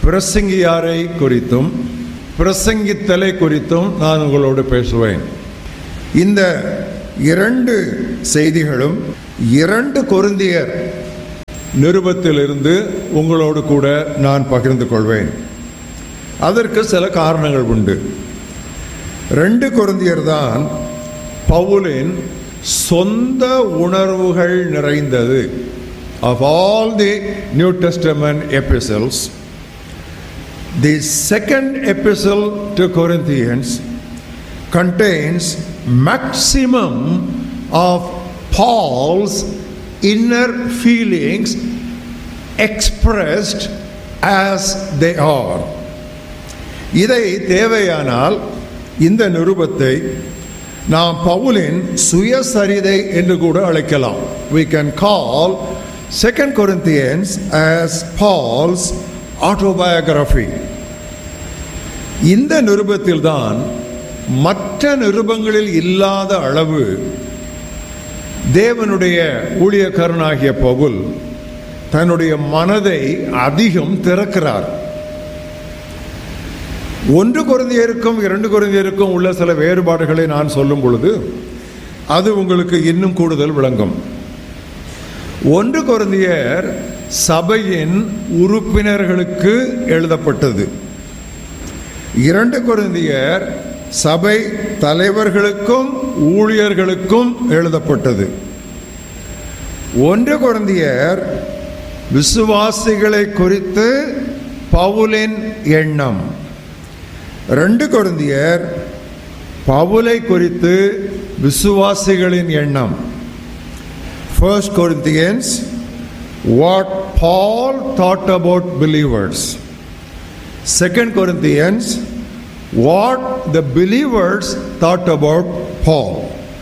பிரசங்கியாரை குறித்தும் பிரசங்கித்தலை குறித்தும் நான் உங்களோடு பேசுவேன் இந்த இரண்டு செய்திகளும் இரண்டு கொருந்தியர் நிருபத்திலிருந்து உங்களோடு கூட நான் பகிர்ந்து கொள்வேன் அதற்கு சில காரணங்கள் உண்டு ரெண்டு கொருந்தியர் தான் பவுலின் சொந்த உணர்வுகள் நிறைந்தது of all the New Testament epistles, the second epistle to Corinthians contains maximum of Paul's inner feelings expressed as they are. இதை தேவையானால் இந்த நிருபத்தை நாம் பவுலின் சுயசரிதை என்று கூட அழைக்கலாம் we can call second corinthians as paul's autobiography இந்த நிருபத்தில்தான் மற்ற நிருபங்களில் இல்லாத அளவு தேவனுடைய ஊழியக்காரனாகிய பவுல் தன்னுடைய மனதை அதிகம் திறக்கிறார் ஒன்று குறைந்தியருக்கும் இரண்டு குறைந்தியருக்கும் உள்ள சில வேறுபாடுகளை நான் சொல்லும் பொழுது அது உங்களுக்கு இன்னும் கூடுதல் விளங்கும் ஒன்று குறைந்தியர் சபையின் உறுப்பினர்களுக்கு எழுதப்பட்டது இரண்டு குறைந்தியர் சபை தலைவர்களுக்கும் ஊழியர்களுக்கும் எழுதப்பட்டது ஒன்று குறைந்தியர் விசுவாசிகளை குறித்து பவுலின் எண்ணம் ரெண்டு கொருந்தியர் பவுலை குறித்து விசுவாசிகளின் எண்ணம் first Corinthians what Paul thought about believers second Corinthians what the believers thought about Paul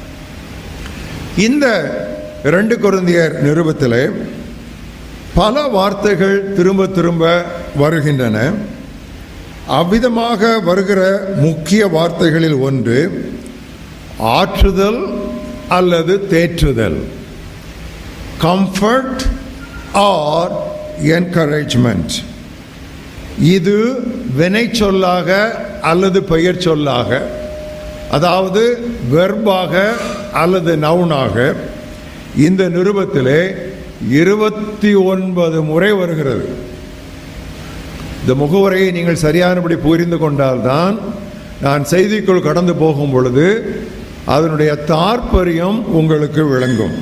இந்த ரெண்டு கொரிந்தியர் நிருபத்திலே பல வார்த்தைகள் திரும்ப திரும்ப வருகின்றன அவ்விதமாக வருகிற முக்கிய வார்த்தைகளில் ஒன்று ஆற்றுதல் அல்லது தேற்றுதல் கம்ஃபர்ட் ஆர் என்கரேஜ்மெண்ட் இது வினை சொல்லாக அல்லது பெயர் சொல்லாக அதாவது வெர்பாக அல்லது நவுனாக இந்த நிருபத்திலே இருபத்தி ஒன்பது முறை வருகிறது இந்த முகவரையை நீங்கள் சரியானபடி புரிந்து கொண்டால்தான் நான் செய்திக்குள் கடந்து போகும் பொழுது அதனுடைய தாற்பயம் உங்களுக்கு விளங்கும்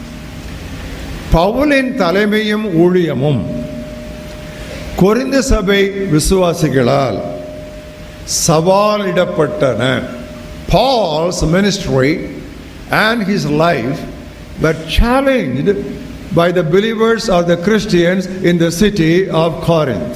பவுலின் தலைமையும் ஊழியமும் கொரிந்த சபை விசுவாசிகளால் சவாலிடப்பட்டன Paul's ministry and his life were challenged by the believers or the Christians in the city of Corinth.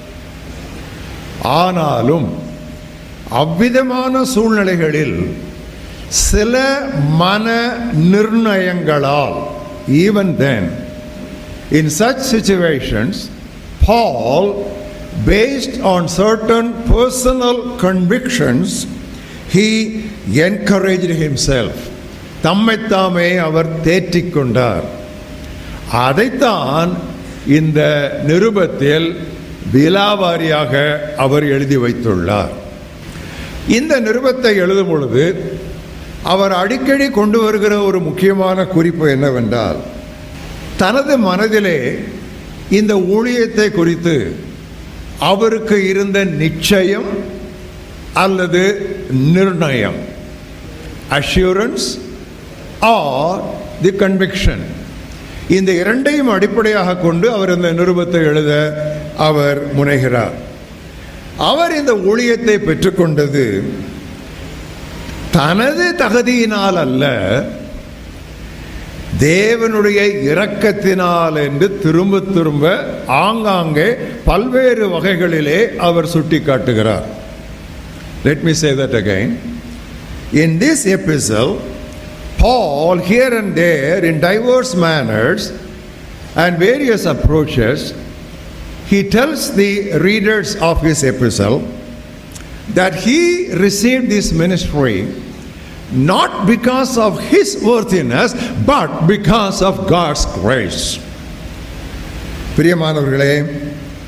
ஆனாலும் அவ்விதமான சூழ்நிலைகளில் சில மன நிர்ணயங்களால் even then in such situations Paul based on certain personal convictions he encourage himself தம்மைத்தாமே அவர் தேற்றிக் கொண்டார் அதைத்தான் இந்த நிருபத்தில் விலாவாரியாக அவர் எழுதி வைத்துள்ளார் இந்த நிருபத்தை எழுதும் பொழுது அவர் அடிக்கடி கொண்டு வருகிற ஒரு முக்கியமான குறிப்பு என்னவென்றால் தனது மனதிலே இந்த ஊழியத்தை குறித்து அவருக்கு இருந்த நிச்சயம் அல்லது நிர்ணயம் அஷ்யூரன்ஸ் ஆர் தி கன்விக்ஷன் இந்த இரண்டையும் அடிப்படையாக கொண்டு அவர் இந்த நிருபத்தை எழுத அவர் முனைகிறார் அவர் இந்த ஊழியத்தை பெற்றுக்கொண்டது தனது தகுதியினால் அல்ல தேவனுடைய இரக்கத்தினால் என்று திரும்ப திரும்ப ஆங்காங்கே பல்வேறு வகைகளிலே அவர் சுட்டி காட்டுகிறார் let me say that again in this epistle Paul, here and there, in diverse manners and various approaches, he tells the readers of his epistle that he received this ministry not because of his worthiness, but because of God's grace. பிரியமானவர்களே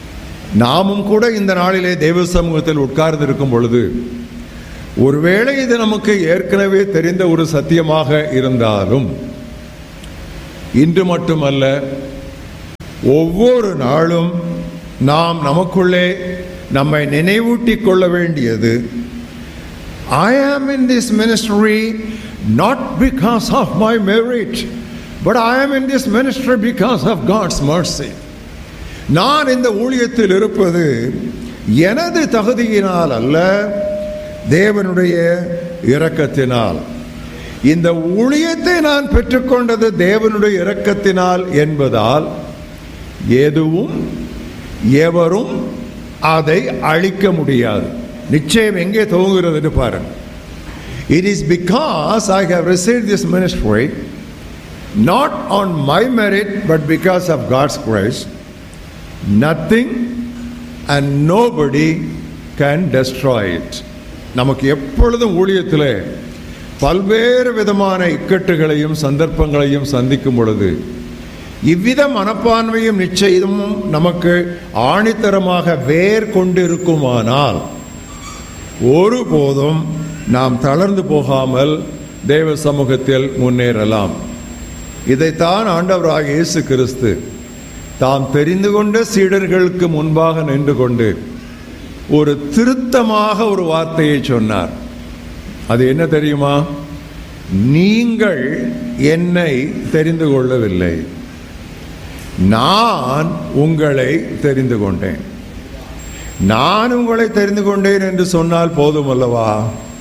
நாமும் கூட இந்த நாளிலே தெய்வ சமூகத்தில் உட்கார்ந்து இருக்கும் பொழுது ஒருவேளை இது நமக்கு ஏற்கனவே தெரிந்த ஒரு சத்தியமாக இருந்தாலும் இன்று மட்டுமல்ல ஒவ்வொரு நாளும் நாம் நமக்குள்ளே நம்மை நினைவூட்டிக் கொள்ள வேண்டியது I am in this ministry not because of my merit, but I am in this ministry because of God's mercy. நான் இந்த ஊழியத்தில் இருப்பது எனது தகுதியினால் அல்ல தேவனுடைய இரக்கத்தினால் இந்த ஊழியத்தை நான் பெற்றுக்கொண்டது தேவனுடைய இரக்கத்தினால் என்பதால் எதுவும் எவரும் அதை அழிக்க முடியாது நிச்சயம் எங்கே துவங்குகிறது என்று பாருங்க it is because I have receive this ministry not on my merit but because of God's grace nothing and nobody can destroy it நமக்கு எப்பொழுதும் ஊழியத்தில் பல்வேறு விதமான இக்கட்டுகளையும் சந்தர்ப்பங்களையும் சந்திக்கும் பொழுது இவ்வித மனப்பான்மையும் நிச்சயமும் நமக்கு ஆணித்தரமாக வேர் கொண்டிருக்குமானால் ஒருபோதும் நாம் தளர்ந்து போகாமல் தேவ சமூகத்தில் முன்னேறலாம் இதைத்தான் ஆண்டவராக இயேசு கிறிஸ்து தாம் தெரிந்து கொண்ட சீடர்களுக்கு முன்பாக நின்று கொண்டு ஒரு திருத்தமாக ஒரு வார்த்தையை சொன்னார் அது என்ன தெரியுமா நீங்கள் என்னை தெரிந்து கொள்ளவில்லை நான் உங்களை தெரிந்து கொண்டேன் நான் உங்களை தெரிந்து கொண்டேன் என்று சொன்னால் போதும் அல்லவா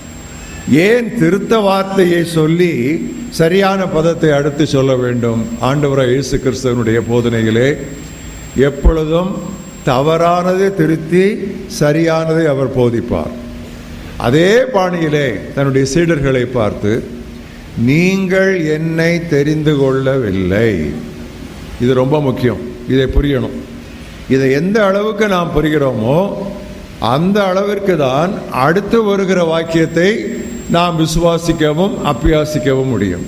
ஏன் திருத்த வார்த்தையை சொல்லி சரியான பதத்தை அடுத்து சொல்ல வேண்டும் ஆண்டவராக இயேசு கிறிஸ்தவனுடைய போதனைகளே எப்பொழுதும் தவறானதை திருத்தி சரியானதை அவர் போதிப்பார் அதே பாணியிலே தன்னுடைய சீடர்களை பார்த்து நீங்கள் என்னை தெரிந்து கொள்ளவில்லை இது ரொம்ப முக்கியம் இதை புரியணும் இதை எந்த அளவுக்கு நாம் புரிகிறோமோ அந்த அளவிற்கு தான் அடுத்து வருகிற வாக்கியத்தை நாம் விசுவாசிக்கவும் அப்பியாசிக்கவும் முடியும்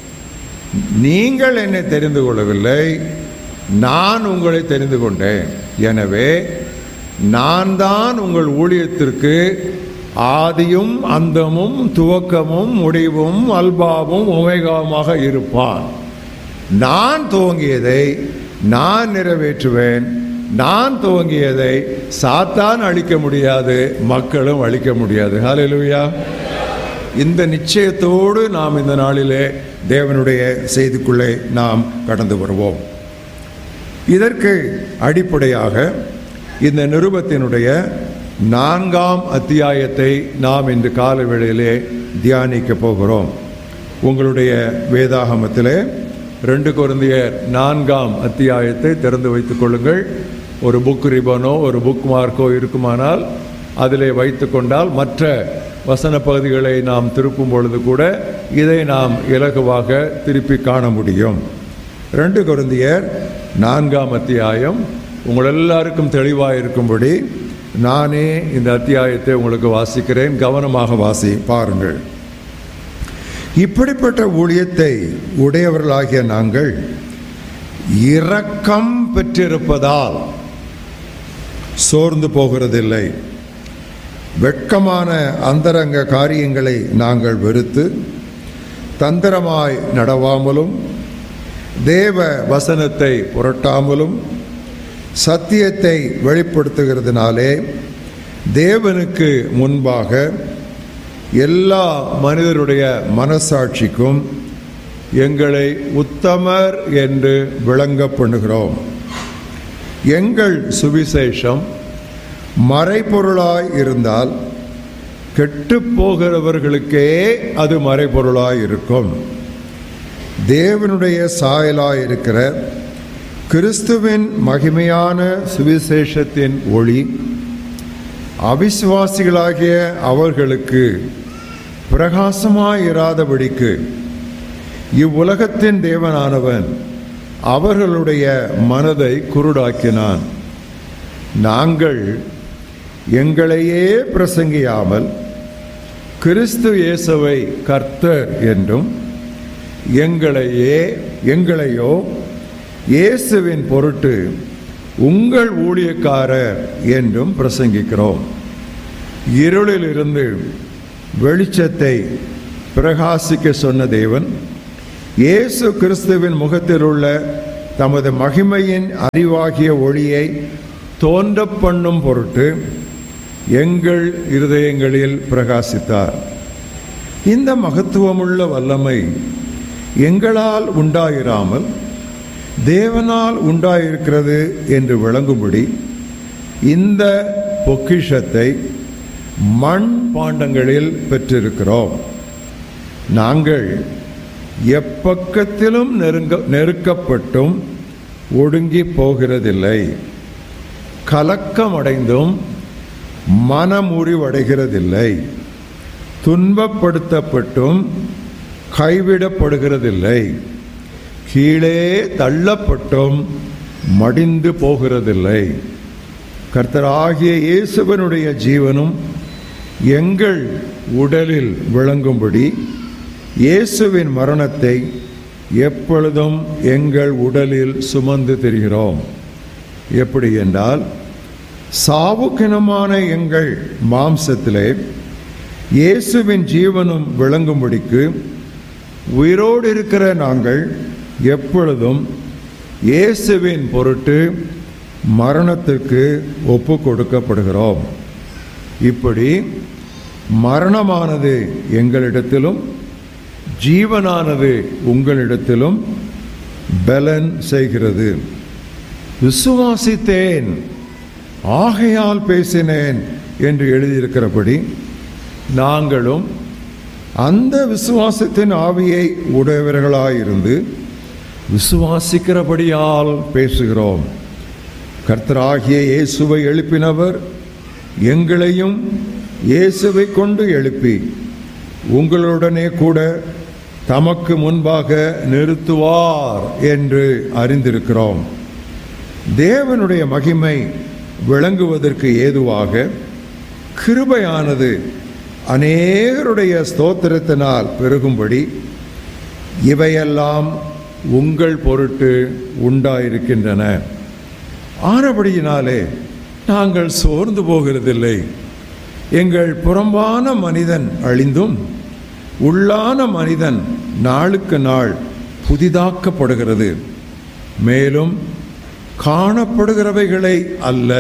நீங்கள் என்னை தெரிந்து கொள்ளவில்லை நான் உங்களை தெரிந்து கொண்டேன் எனவே நான் தான் உங்கள் ஊழியத்திற்கு ஆதியும் அந்தமும் துவக்கமும் முடிவும் அல்பாவும் உமைகாவுமாக இருப்பான் நான் துவங்கியதை நான் நிறைவேற்றுவேன் நான் துவங்கியதை சாத்தான் அழிக்க முடியாது மக்களும் அழிக்க முடியாது ஹalleluya இந்த நிச்சயத்தோடு நாம் இந்த நாளிலே தேவனுடைய செய்திக்குள்ளே நாம் கடந்து வருவோம் இதற்கு அடிப்படையாக இந்த நிருபத்தினுடைய நான்காம் அத்தியாயத்தை நாம் இன்று கால வேளையிலே தியானிக்க போகிறோம் உங்களுடைய வேதாகமத்திலே ரெண்டு குருந்தியர் நான்காம் அத்தியாயத்தை திறந்து வைத்துக் கொள்ளுங்கள் ஒரு புக் ரிபனோ ஒரு புக் மார்க்கோ இருக்குமானால் அதிலே வைத்து கொண்டால் மற்ற வசன பகுதிகளை நாம் திருப்பும் பொழுது கூட இதை நாம் இலகுவாக திருப்பி காண முடியும் ரெண்டு குருந்தியர் நான்காம் அத்தியாயம் உங்கள் எல்லாருக்கும் தெளிவாக இருக்கும்படி நானே இந்த அத்தியாயத்தை உங்களுக்கு வாசிக்கிறேன் கவனமாக வாசி பாருங்கள் இப்படிப்பட்ட ஊழியத்தை உடையவர்களாகிய நாங்கள் இரக்கம் பெற்றிருப்பதால் சோர்ந்து போகிறதில்லை வெட்கமான அந்தரங்க காரியங்களை நாங்கள் வெறுத்து தந்திரமாய் நடவாமலும் தேவ வசனத்தை புரட்டாமலும் சத்தியத்தை வெளிப்படுத்துகிறதுனாலே தேவனுக்கு முன்பாக எல்லா மனிதருடைய மனசாட்சிக்கும் எங்களை உத்தமர் என்று விளங்க பண்ணுகிறோம் எங்கள் சுவிசேஷம் மறைபொருளாய் இருந்தால் கெட்டு போகிறவர்களுக்கே அது மறைபொருளாய் இருக்கும் தேவனுடைய சாயலாய் இருக்கிற கிறிஸ்துவின் மகிமையான சுவிசேஷத்தின் ஒளி அவிசுவாசிகளாகிய அவர்களுக்கு பிரகாசமாயிராதபடிக்கு இவ்வுலகத்தின் தேவனானவன் அவர்களுடைய மனதை குருடாக்கினான் நாங்கள் எங்களையே பிரசங்கியாமல் கிறிஸ்து இயேசுவை கர்த்தர் என்றும் எங்களையே எங்களையோ இயேசுவின் பொருட்டு உங்கள் ஊழியக்காரர் என்றும் பிரசங்கிக்கிறோம் இருளில் இருந்து வெளிச்சத்தை பிரகாசிக்க சொன்ன தேவன் இயேசு கிறிஸ்துவின் முகத்தில் உள்ள தமது மகிமையின் அறிவாகிய ஒளியை தோன்ற பண்ணும் பொருட்டு எங்கள் இருதயங்களில் பிரகாசித்தார் இந்த மகத்துவமுள்ள வல்லமை எங்களால் உண்டாயிராமல் தேவனால் உண்டாயிருக்கிறது என்று விளங்கும்படி இந்த பொக்கிஷத்தை மண் பாண்டங்களில் பெற்றிருக்கிறோம் நாங்கள் எப்பக்கத்திலும் நெருங்க நெருக்கப்பட்டும் ஒடுங்கி போகிறதில்லை கலக்கமடைந்தும் மனமுறிவடைகிறதில்லை துன்பப்படுத்தப்பட்டும் கைவிடப்படுகிறதில்லை கீழே தள்ளப்பட்டும் மடிந்து போகிறதில்லை கர்த்தராகிய இயேசுவனுடைய ஜீவனும் எங்கள் உடலில் விளங்கும்படி இயேசுவின் மரணத்தை எப்பொழுதும் எங்கள் உடலில் சுமந்து திரிகிறோம் எப்படி என்றால் சாவுக்கினமான எங்கள் மாம்சத்திலே இயேசுவின் ஜீவனும் விளங்கும்படிக்கு உயிரோடு இருக்கிற நாங்கள் எப்பொழுதும் இயேசுவின் பொருட்டு மரணத்திற்கு ஒப்பு கொடுக்கப்படுகிறோம் இப்படி மரணமானது எங்களிடத்திலும் ஜீவனானது உங்களிடத்திலும் பலன் செய்கிறது விசுவாசித்தேன் ஆகையால் பேசினேன் என்று எழுதியிருக்கிறபடி நாங்களும் அந்த விசுவாசத்தின் ஆவியை உடையவர்களாயிருந்து விசுவாசிக்கிறபடியால் பேசுகிறோம் கர்த்தராகிய இயேசுவை எழுப்பினவர் எங்களையும் இயேசுவை கொண்டு எழுப்பி உங்களுடனே கூட தமக்கு முன்பாக நிறுத்துவார் என்று அறிந்திருக்கிறோம் தேவனுடைய மகிமை விளங்குவதற்கு ஏதுவாக கிருபையானது அநேகருடைய ஸ்தோத்திரத்தினால் பெருகும்படி இவையெல்லாம் உங்கள் பொருட்டு உண்டாயிருக்கின்றன ஆனபடியினாலே நாங்கள் சோர்ந்து போகிறதில்லை எங்கள் புறம்பான மனிதன் அழிந்தும் உள்ளான மனிதன் நாளுக்கு நாள் புதிதாக்கப்படுகிறது மேலும் காணப்படுகிறவைகளை அல்ல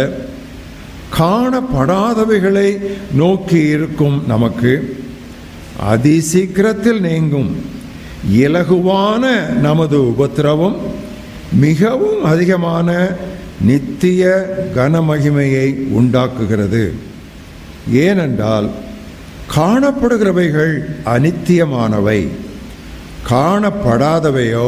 காணப்படாதவைகளை நோக்கி இருக்கும் நமக்கு அதிசீக்கிரத்தில் நீங்கும் இலகுவான நமது உபத்திரவம் மிகவும் அதிகமான நித்திய கனமகிமையை உண்டாக்குகிறது ஏனென்றால் காணப்படுகிறவைகள் அனித்தியமானவை காணப்படாதவையோ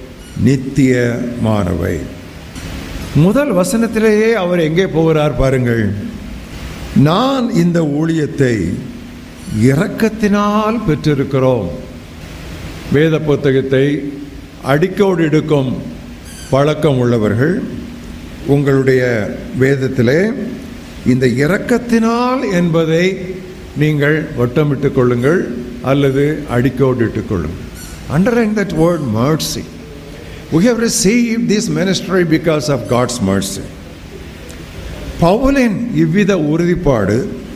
நித்தியமானவை முதல் வசனத்திலேயே அவர் எங்கே போகிறார் பாருங்கள் நான் இந்த ஊழியத்தை இரக்கத்தினால் பெற்றிருக்கிறோம் வேத புத்தகத்தை அடிக்கோடு எடுக்கும் பழக்கம் உள்ளவர்கள் உங்களுடைய வேதத்திலே இந்த இரக்கத்தினால் என்பதை நீங்கள் வட்டமிட்டுக் கொள்ளுங்கள் அல்லது அடிக்கோடு இட்டுக் கொள்ளுங்கள் underline that word mercy we have received this ministry because of God's mercy பவுலின் இவ்வித உறுதிப்பாடு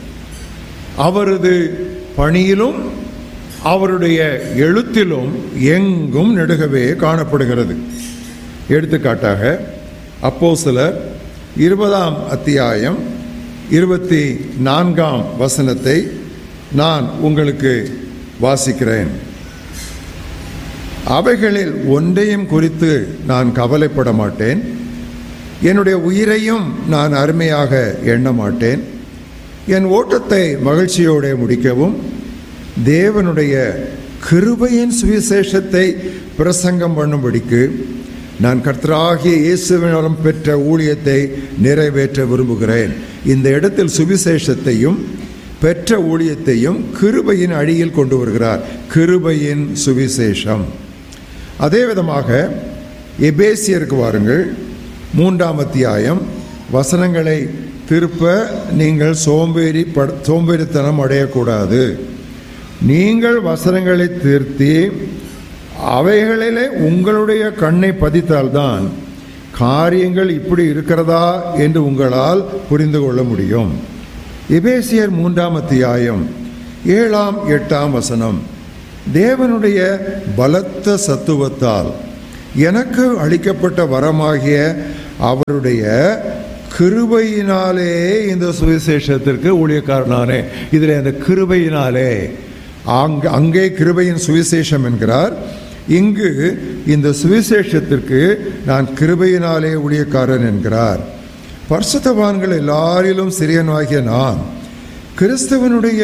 அவரது பணியிலும் அவருடைய எழுத்திலும் எங்கும் நெடுகவே காணப்படுகிறது எடுத்துக்காட்டாக அப்போ சிலர் இருபதாம் அத்தியாயம் இருபத்தி நான்காம் வசனத்தை நான் உங்களுக்கு வாசிக்கிறேன் அவைகளில் ஒன்றையும் குறித்து நான் கவலைப்பட மாட்டேன் என்னுடைய உயிரையும் நான் அருமையாக எண்ண மாட்டேன் என் ஓட்டத்தை மகிழ்ச்சியோடு முடிக்கவும் தேவனுடைய கிருபையின் சுவிசேஷத்தை பிரசங்கம் பண்ணும்படிக்கு நான் கர்த்தராகிய இயேசுவினம் பெற்ற ஊழியத்தை நிறைவேற்ற விரும்புகிறேன் இந்த இடத்தில் சுவிசேஷத்தையும் பெற்ற ஊழியத்தையும் கிருபையின் அடியில் கொண்டு வருகிறார் கிருபையின் சுவிசேஷம் அதே விதமாக எபேசியருக்கு வாருங்கள் மூன்றாம் அத்தியாயம் வசனங்களை திருப்ப நீங்கள் சோம்பேறி பட சோம்பேறித்தனம் அடையக்கூடாது நீங்கள் வசனங்களை திருத்தி அவைகளிலே உங்களுடைய கண்ணை பதித்தால்தான் காரியங்கள் இப்படி இருக்கிறதா என்று உங்களால் புரிந்து கொள்ள முடியும் எபேசியர் மூன்றாம் அத்தியாயம் ஏழாம் எட்டாம் வசனம் தேவனுடைய பலத்த சத்துவத்தால் எனக்கு அளிக்கப்பட்ட வரமாகிய அவருடைய கிருபையினாலே இந்த சுவிசேஷத்திற்கு ஊழியக்காரனானே இதில் அந்த கிருபையினாலே அங்க அங்கே கிருபையின் சுவிசேஷம் என்கிறார் இங்கு இந்த சுவிசேஷத்திற்கு நான் கிருபையினாலே ஊழியக்காரன் என்கிறார் பரிசுத்தவான்கள் எல்லாரிலும் சிறியனாகிய நான் கிறிஸ்துவனுடைய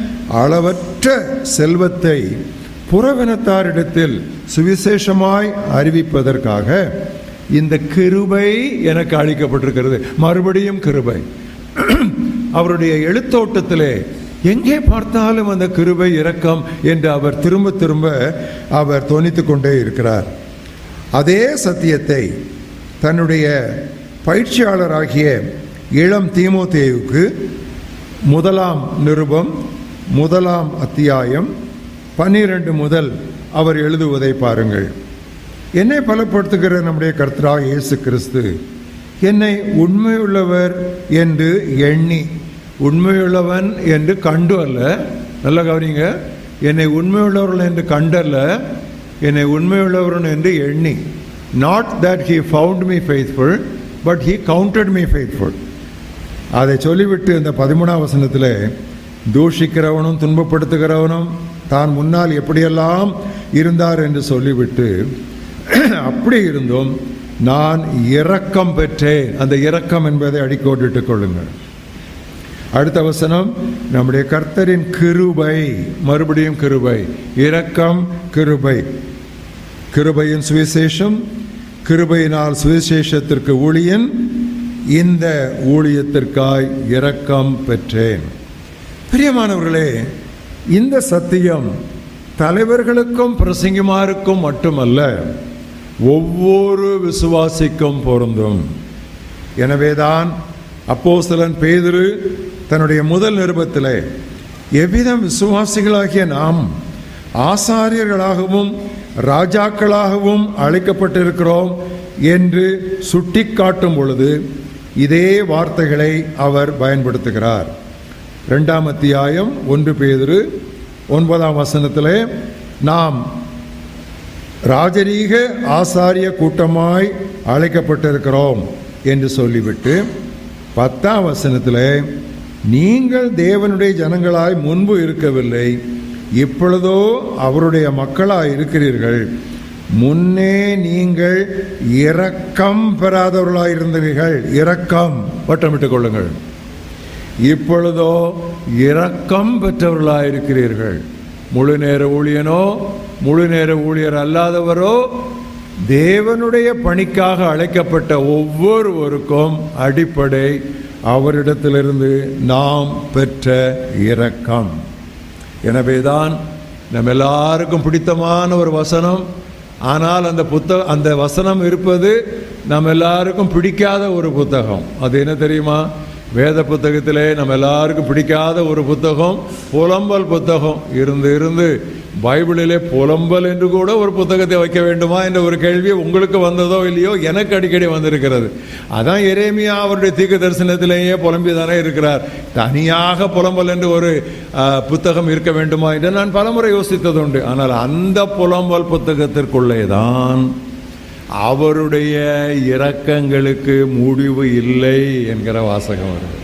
அளவற்ற செல்வத்தை புறவினத்தாரிடத்தில் சுவிசேஷமாய் அறிவிப்பதற்காக இந்த கிருபை எனக்கு அளிக்கப்பட்டிருக்கிறது மறுபடியும் கிருபை அவருடைய எழுத்தோட்டத்திலே எங்கே பார்த்தாலும் அந்த கிருபை இரக்கம் என்று அவர் திரும்ப திரும்ப அவர் தொனித்து கொண்டே இருக்கிறார் அதே சத்தியத்தை தன்னுடைய பயிற்சியாளராகிய இளம் தீமோத்தேவுக்கு முதலாம் நிருபம் முதலாம் அத்தியாயம் பன்னிரண்டு முதல் அவர் எழுதுவதை பாருங்கள் என்னை பலப்படுத்துகிற நம்முடைய கர்த்தராக இயேசு கிறிஸ்து என்னை உண்மையுள்ளவர் என்று எண்ணி உண்மையுள்ளவன் என்று கண்டு அல்ல நல்ல கவனிங்க என்னை உண்மையுள்ளவர்கள் என்று கண்டல்ல என்னை உண்மையுள்ளவன் என்று எண்ணி not that he found me faithful but he counted me faithful அதை சொல்லிவிட்டு இந்த பதிமூணாம் வசனத்தில் தூஷிக்கிறவனும் துன்பப்படுத்துகிறவனும் தான் முன்னால் எப்படியெல்லாம் இருந்தார் என்று சொல்லிவிட்டு அப்படி இருந்தும் நான் இரக்கம் பெற்றேன் அந்த இரக்கம் என்பதை அடிக்கோடிட்டுக் கொள்ளுங்கள் அடுத்த வசனம் நம்முடைய கர்த்தரின் கிருபை மறுபடியும் கிருபை இரக்கம் கிருபை கிருபையின் சுவிசேஷம் கிருபையினால் சுவிசேஷத்திற்கு ஊழியன் இந்த ஊழியத்திற்காய் இரக்கம் பெற்றேன் பிரியமானவர்களே இந்த சத்தியம் தலைவர்களுக்கும் பிரசங்கிமாருக்கும் மட்டுமல்ல ஒவ்வொரு விசுவாசிக்கும் பொருந்தும் எனவேதான் அப்போஸ்தலன் பேதுரு தன்னுடைய முதல் நிருபத்திலே எவ்விதம் விசுவாசிகளாகிய நாம் ஆசாரியர்களாகவும் ராஜாக்களாகவும் அழைக்கப்பட்டிருக்கிறோம் என்று சுட்டிக்காட்டும் பொழுது இதே வார்த்தைகளை அவர் பயன்படுத்துகிறார் ரெண்டாம் அத்தியாயம் ஒன்று பேதுரு ஒன்பதாம் வசனத்திலே நாம் ராஜரீக ஆசாரிய கூட்டமாய் அழைக்கப்பட்டிருக்கிறோம் என்று சொல்லிவிட்டு பத்தாம் வசனத்தில் நீங்கள் தேவனுடைய ஜனங்களாய் முன்பு இருக்கவில்லை இப்பொழுதோ அவருடைய மக்களாய் இருக்கிறீர்கள் முன்னே நீங்கள் இரக்கம் பெறாதவர்களாய் இருந்தீர்கள் இரக்கம் வட்டமிட்டுக் கொள்ளுங்கள் இப்பொழுதோ இரக்கம் பெற்றவர்களாய் இருக்கிறீர்கள் முழு நேர ஊழியனோ முழு நேர ஊழியர் அல்லாதவரோ தேவனுடைய பணிக்காக அழைக்கப்பட்ட ஒவ்வொருவருக்கும் அடிப்படை அவரிடத்திலிருந்து நாம் பெற்ற இரக்கம் எனவேதான் நம்ம எல்லாருக்கும் பிடித்தமான ஒரு வசனம் ஆனால் அந்த புத்தகம் அந்த வசனம் இருப்பது நம்ம எல்லாருக்கும் பிடிக்காத ஒரு புத்தகம் அது என்ன தெரியுமா வேத புத்தகத்திலே நம்ம எல்லாருக்கும் பிடிக்காத ஒரு புத்தகம் புலம்பல் புத்தகம் இருந்து இருந்து பைபிளிலே புலம்பல் என்று கூட ஒரு புத்தகத்தை வைக்க வேண்டுமா என்ற ஒரு கேள்வி உங்களுக்கு வந்ததோ இல்லையோ எனக்கு அடிக்கடி வந்திருக்கிறது அதான் எரேமியா அவருடைய தீர்க்க தரிசனத்திலேயே புலம்பி தானே இருக்கிறார் தனியாக புலம்பல் என்று ஒரு ஆஹ், புத்தகம் இருக்க வேண்டுமா என்று நான் பலமுறை யோசித்தது உண்டு ஆனால் அந்த புலம்பல் புத்தகத்திற்குள்ளே தான் அவருடைய இரக்கங்களுக்கு முடிவு இல்லை என்கிற வாசகம் வருது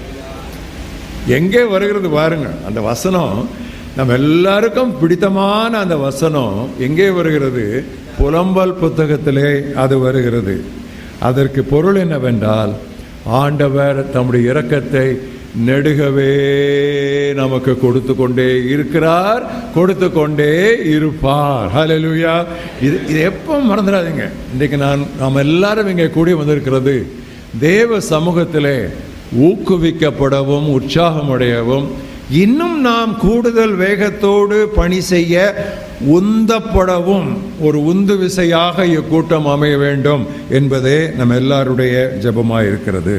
எங்கே வருகிறது பாருங்க அந்த வசனம் நம்ம எல்லாருக்கும் பிடித்தமான அந்த வசனம் எங்கே வருகிறது புலம்பல் புத்தகத்திலே அது வருகிறது அதற்கு பொருள் என்னவென்றால் ஆண்டவர் தம்முடைய இரக்கத்தை நெடுகவே நமக்கு கொடுத்து கொண்டே இருக்கிறார் கொடுத்து கொண்டே இருப்பார் ஹalleluya இது இது எப்போ மறந்துடாதீங்க இன்றைக்கு நான் நாம் எல்லாரும் இங்கே கூடி வந்திருக்கிறது தேவ சமூகத்திலே ஊக்குவிக்கப்படவும் உற்சாகமடையவும் இன்னும் நாம் கூடுதல் வேகத்தோடு பணி செய்ய உந்தப்படவும் ஒரு உந்து விசையாக இக்கூட்டம் அமைய வேண்டும் என்பதே நம்ம எல்லாருடைய ஜெபமாய் இருக்கிறது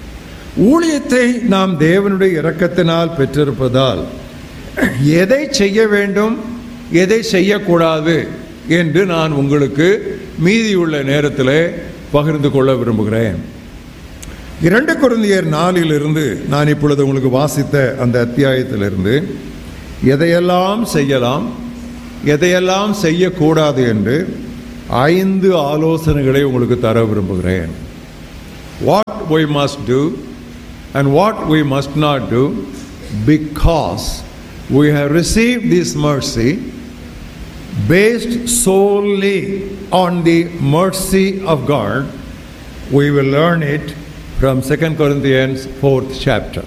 ஊழியத்தை நாம் தேவனுடைய இரக்கத்தினால் பெற்றிருப்பதால் எதை செய்ய வேண்டும் எதை செய்யக்கூடாது என்று நான் உங்களுக்கு மீதியுள்ள நேரத்தில் பகிர்ந்து கொள்ள விரும்புகிறேன் இரண்டு குருந்தியர் நாளிலிருந்து நான் இப்பொழுது உங்களுக்கு வாசித்த அந்த அத்தியாயத்திலிருந்து எதையெல்லாம் செய்யலாம் எதையெல்லாம் செய்யக்கூடாது என்று ஐந்து ஆலோசனைகளை உங்களுக்கு தர விரும்புகிறேன் what we must do and what we must not do because we have received this mercy based solely on the mercy of God we will learn it from 2 Corinthians 4th chapter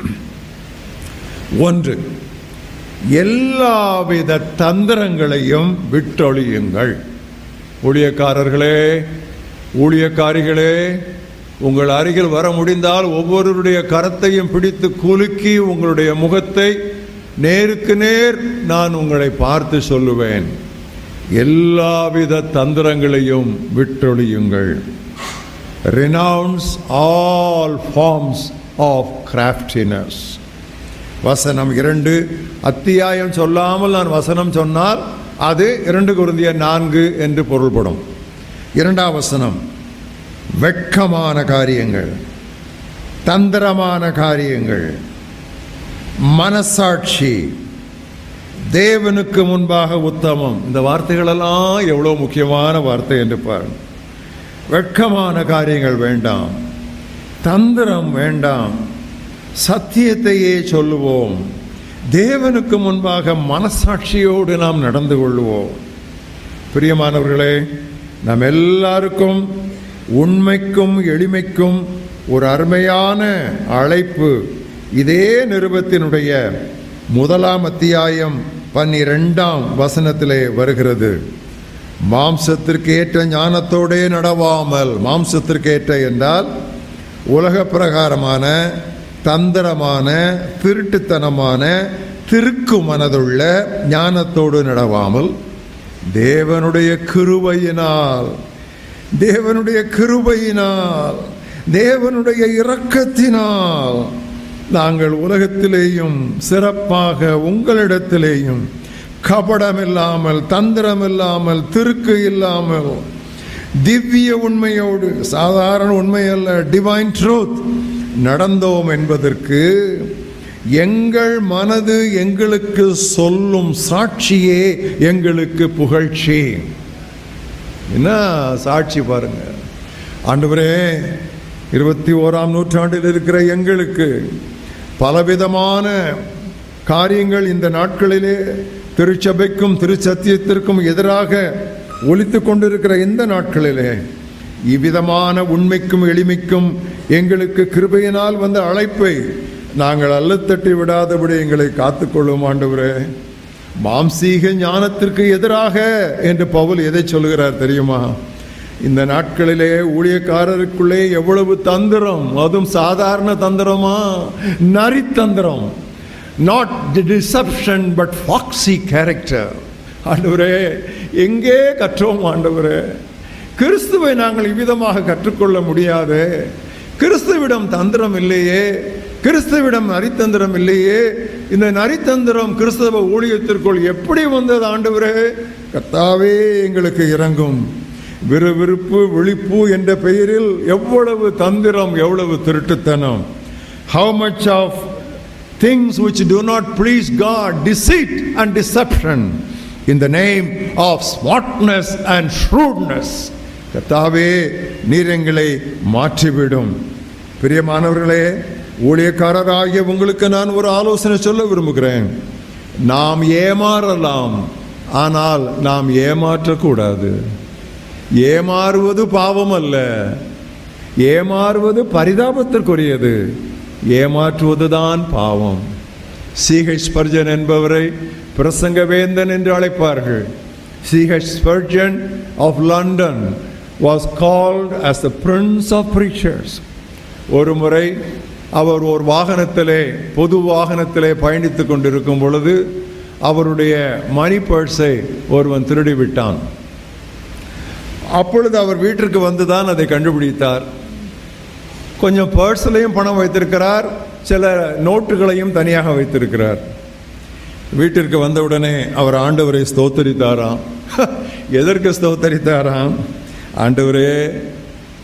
ஒன்று எல்லாவித தந்திரங்களையும் விட்டொழியுங்கள் ஊழியக்காரர்களே ஊழியக்காரிகளே உங்கள் அருகில் வர முடிந்தால் ஒவ்வொருவருடைய கரத்தையும் பிடித்து குலுக்கி உங்களுடைய முகத்தை நேருக்கு நேர் நான் உங்களை பார்த்து சொல்லுவேன் எல்லாவித தந்திரங்களையும் விட்டொழியுங்கள் renounce all forms of craftiness வசனம் இரண்டு அத்தியாயம் சொல்லாமல் நான் வசனம் சொன்னால் அது இரண்டு குருந்திய நான்கு என்று பொருள்படும் இரண்டாம் வசனம் வெட்கமான காரியங்கள் தந்திரமான காரியங்கள் மனசாட்சி தேவனுக்கு முன்பாக உத்தமம் இந்த வார்த்தைகளெல்லாம் எவ்வளோ முக்கியமான வார்த்தை என்று பாருங்கள் வெட்கமான காரியங்கள் வேண்டாம் தந்திரம் வேண்டாம் சத்தியத்தையே சொல்லுவோம் தேவனுக்கு முன்பாக மனசாட்சியோடு நாம் நடந்து கொள்வோம் பிரியமானவர்களே நாம் எல்லாருக்கும் உண்மைக்கும் எளிமைக்கும் ஒரு அருமையான அழைப்பு இதே நிருபத்தினுடைய முதலாம் அத்தியாயம் பன்னிரெண்டாம் வசனத்திலே வருகிறது மாம்சத்திற்கு ஏற்ற ஞானத்தோடே நடவாமல் மாம்சத்திற்கு ஏற்ற என்றால் உலக பிரகாரமான தந்திரமான திருட்டுத்தனமான திருக்கு மனதுள்ள ஞானத்தோடு நடவாமல் தேவனுடைய கிருபையினால் தேவனுடைய கிருபையினால் தேவனுடைய இரக்கத்தினால் நாங்கள் உலகத்திலேயும் சிறப்பாக உங்களிடத்திலேயும் கபடம் இல்லாமல் தந்திரம் இல்லாமல் திருக்கு இல்லாமல் திவ்ய உண்மையோடு சாதாரண உண்மை அல்ல டிவைன் ட்ரூத் நடந்தோம் என்பதற்கு எங்கள் மனது எங்களுக்கு சொல்லும் சாட்சியே எங்களுக்கு புகழ்ச்சி என்ன சாட்சி பாருங்க ஆண்டவரே இருபத்தி ஓராம் நூற்றாண்டில் இருக்கிற எங்களுக்கு பலவிதமான காரியங்கள் இந்த நாட்களிலே திருச்சபைக்கும் திருச்சத்தியத்திற்கும் எதிராக ஒலித்து கொண்டிருக்கிற இந்த நாட்களிலே இவ்விதமான உண்மைக்கும் எளிமைக்கும் எங்களுக்கு கிருபையினால் வந்த அழைப்பை நாங்கள் அல்லத்தட்டி விடாதபடி எங்களை காத்துக்கொள்ளும் ஆண்டவரே மாம்சீக ஞானத்திற்கு எதிராக என்று பவுல் எதை சொல்கிறார் தெரியுமா இந்த நாட்களிலே ஊழியக்காரருக்குள்ளே எவ்வளவு தந்திரம் அதுவும் சாதாரண தந்திரமா நரித்தந்திரம் not the deception but foxy character ஆண்டவரே எங்கே கற்றோம் ஆண்டவரே கிறிஸ்துவை நாங்கள் இவ்விதமாக கற்றுக்கொள்ள முடியாது கிறிஸ்துவிடம் தந்திரம் இல்லையே கிறிஸ்துவிடம் நரித்தந்திரம் இல்லையே இந்த நரித்தந்திரம் கிறிஸ்தவ ஊழியத்திற்குள் எப்படி வந்தது ஆண்டவரே கர்த்தாவே எங்களுக்கு இறங்கும் விறுவிறுப்பு விழிப்பு என்ற பெயரில் எவ்வளவு தந்திரம் எவ்வளவு திருட்டுத்தனம் how much of things which do not please God, deceit and deception in the name of smartness and shrewdness. கர்த்தாவே நீர் எங்களை மாற்றிவிடும் பிரியமானவர்களே ஊழியக்காரராகிய உங்களுக்கு நான் ஒரு ஆலோசனை சொல்ல விரும்புகிறேன் நாம் ஏமாறலாம் ஆனால் நாம் ஏமாற்றக்கூடாது ஏமாறுவது பாவம் அல்ல ஏமாறுவது பரிதாபத்திற்குரியது ஏமாற்றுவதுதான் பாவம் சிஹெச் ஸ்பர்ஜன் என்பவரை பிரசங்கவேந்தன் என்று அழைப்பார்கள் CH Spurgeon of London was called as the prince of preachers ஒரு முறை அவர் ஒரு வாகனத்திலே பொது வாகனத்திலே பயணித்துக் கொண்டிருக்கும் பொழுது அவருடைய மணி பர்ஸை ஒருவன் திருடி விட்டான் அப்பொழுது அவர் வீட்டிற்கு வந்து தான் அதை கண்டுபிடித்தார் கொஞ்சம் பர்ஸ்லையும் பணம் வைத்திருக்கிறார் சில நோட்டுகளையும் தனியாக வைத்திருக்கிறார் வீட்டிற்கு வந்தவுடனே அவர் ஆண்டவரை ஸ்தோத்தரித்தாராம் எதற்கு ஸ்தோத்தரித்தாராம் ஆண்டவரே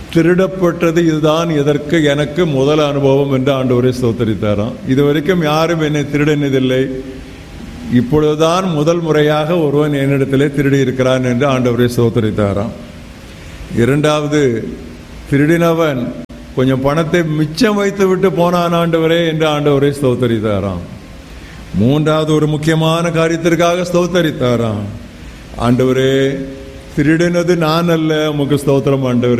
திருடப்பட்டது இதுதான் எதற்கு எனக்கு முதல் அனுபவம் என்று ஆண்டவரை ஸ்தோத்தரித்தாராம் இதுவரைக்கும் யாரும் என்னை திருடினதில்லை இப்பொழுதுதான் முதல் முறையாக ஒருவன் என்னிடத்திலே திருடி இருக்கிறான் என்று ஆண்டவரை ஸ்தோத்தரித்தாராம் இரண்டாவது திருடினவன் கொஞ்சம் பணத்தை மிச்சம் வைத்து விட்டு போனான் ஆண்டவரே என்று ஆண்டவரை ஸ்தோத்தரித்தாராம் மூன்றாவது ஒரு முக்கியமான காரியத்திற்காக ஸ்தோத்தரித்தாராம் ஆண்டவரே திருடினது நான் அல்ல உமக்கு ஸ்தோத்திரம் ஆண்டவரே